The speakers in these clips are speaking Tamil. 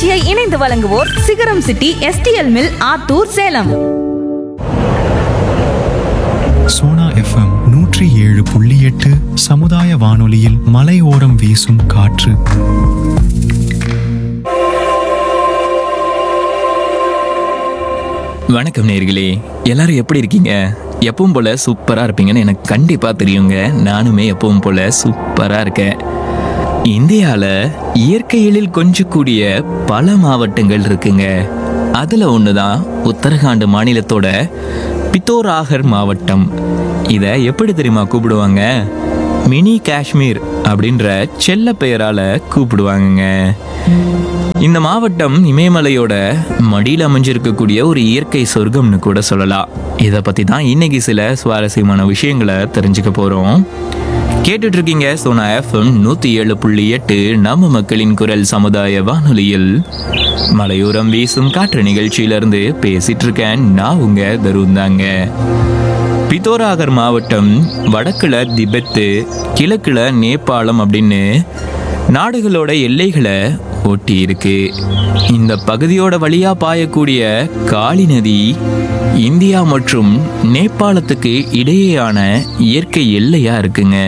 இந்நிகழ்ச்சியை இணைந்து வழங்குவோர் Sigaram city STL mill Attur Salem Sona FM நூற்றி ஏழு புள்ளி எட்டு சமுதாய வானொலியில் மலையோரம் வீசும் காற்று வணக்கம் நேர்களே எல்லாரும் எப்படி இருக்கீங்க எப்பவும் போல சூப்பரா இருப்பீங்கன்னு எனக்கு கண்டிப்பா தெரியுங்க நானுமே எப்பவும் போல சூப்பரா இருக்கேன் இந்தியால இயற்கை எழில் கொஞ்சக்கூடிய பல மாவட்டங்கள் இருக்குங்க அதுல ஒண்ணுதான் உத்தரகாண்ட் மாநிலத்தோட பித்தோராகர் மாவட்டம் இதை எப்படி தெரியுமா கூப்பிடுவாங்க மினி காஷ்மீர் அப்படின்ற செல்ல பெயரால கூப்பிடுவாங்கங்க இந்த மாவட்டம் இமயமலையோட மடியில் அமைஞ்சிருக்கக்கூடிய ஒரு இயற்கை சொர்க்கம்னு கூட சொல்லலாம் இதை பத்தி தான் இன்னைக்கு சில சுவாரஸ்யமான விஷயங்களை தெரிஞ்சுக்க போறோம் கேட்டுட்டு இருக்கீங்க சோனா எஃப்எம் நூத்தி ஏழு புள்ளி எட்டு நம்ம மக்களின் குரல் சமுதாய வானொலியில் மலையோரம் வீசும் காற்று நிகழ்ச்சியிலிருந்து பேசிட்டு இருக்கேன் நான் உங்க தருண் தாங்க பித்தோராகர் மாவட்டம் வடக்குல திபெத்து கிழக்குல நேபாளம் அப்படின்னு நாடுகளோட எல்லைகளை ஒட்டி இருக்கு இந்த பகுதியோட வழியா பாயக்கூடிய காளி நதி இந்தியா மற்றும் நேபாளத்துக்கு இடையேயான இயற்கை எல்லையா இருக்குங்க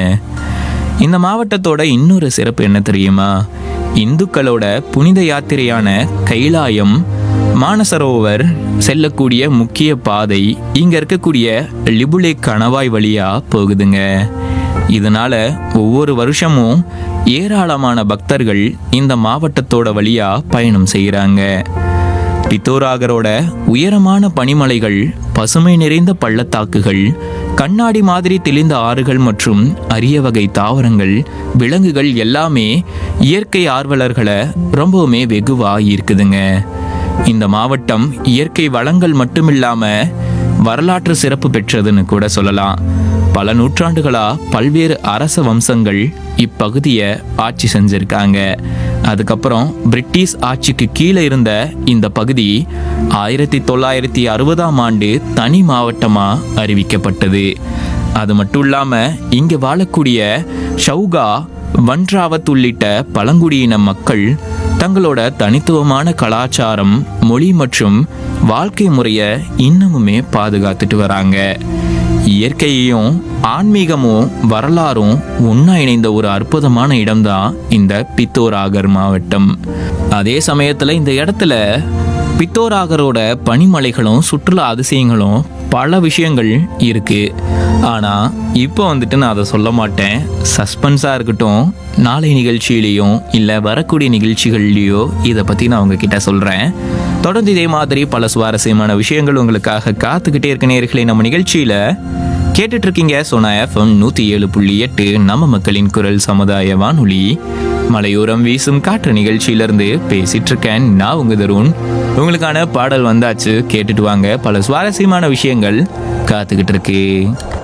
இந்த மாவட்டத்தோட இன்னொரு சிறப்பு என்ன தெரியுமா இந்துக்களோட புனித யாத்திரையான கைலாயம் மானசரோவர் செல்லக்கூடிய முக்கிய பாதை இங்க இருக்கக்கூடிய லிபுலே கணவாய் வழியா போகுதுங்க இதனால ஒவ்வொரு வருஷமும் ஏராளமான பக்தர்கள் இந்த மாவட்டத்தோட வழியா பயணம் செய்கிறாங்க பித்தோராகரோட உயரமான பனிமலைகள் பசுமை நிறைந்த பள்ளத்தாக்குகள் கண்ணாடி மாதிரி தெளிந்த ஆறுகள் மற்றும் அரிய வகை தாவரங்கள் விலங்குகள் எல்லாமே இயற்கை ஆர்வலர்களை ரொம்பவுமே வெகுவா ஈர்க்குதுங்க இந்த மாவட்டம் இயற்கை வளங்கள் மட்டுமில்லாம வரலாற்று சிறப்பு பெற்றதுன்னு கூட சொல்லலாம் பல நூற்றாண்டுகளா பல்வேறு அரச வம்சங்கள் இப்பகுதியை ஆட்சி செஞ்சிருக்காங்க அதுக்கப்புறம் பிரிட்டிஷ் ஆட்சிக்கு கீழே இருந்த இந்த பகுதி ஆயிரத்தி தொள்ளாயிரத்தி அறுபதாம் ஆண்டு தனி மாவட்டமா அறிவிக்கப்பட்டது அது மட்டும் இல்லாம இங்க வாழக்கூடிய ஷவுகா வன்றாவத் உள்ளிட்ட பழங்குடியின மக்கள் தங்களோட தனித்துவமான கலாச்சாரம் மொழி மற்றும் வாழ்க்கை முறையை இன்னமுமே பாதுகாத்துட்டு வராங்க இயற்கையையும் ஆன்மீகமும் வரலாறும் ஒன்றா இணைந்த ஒரு அற்புதமான இடம்தான் இந்த பித்தோராகர் மாவட்டம் அதே சமயத்தில் இந்த இடத்துல பித்தோராகரோட பனிமலைகளும் சுற்றுலா அதிசயங்களும் பல விஷயங்கள் இருக்கு ஆனா இப்போ வந்துட்டு நான் அதை சொல்ல மாட்டேன் சஸ்பென்ஸா இருக்கட்டும் நாளை நிகழ்ச்சியிலையும் இல்ல வரக்கூடிய நிகழ்ச்சிகள்லையோ இதை பத்தி நான் உங்ககிட்ட சொல்றேன் தொடர்ந்து இதே மாதிரி பல சுவாரஸ்யமான விஷயங்கள் உங்களுக்காக காத்துக்கிட்டே இருக்க நேர்களை நம்ம நிகழ்ச்சியில கேட்டுட்டு இருக்கீங்க சோனா எஃப்எம் நூத்தி ஏழு புள்ளி எட்டு நம்ம மக்களின் குரல் சமுதாய வானொலி மலையோரம் வீசும் காற்று நிகழ்ச்சியிலிருந்து பேசிட்டு இருக்கேன் நான் உங்க தருண் உங்களுக்கான பாடல் வந்தாச்சு கேட்டுட்டு வாங்க பல சுவாரஸ்யமான விஷயங்கள் காத்துக்கிட்டு இருக்கு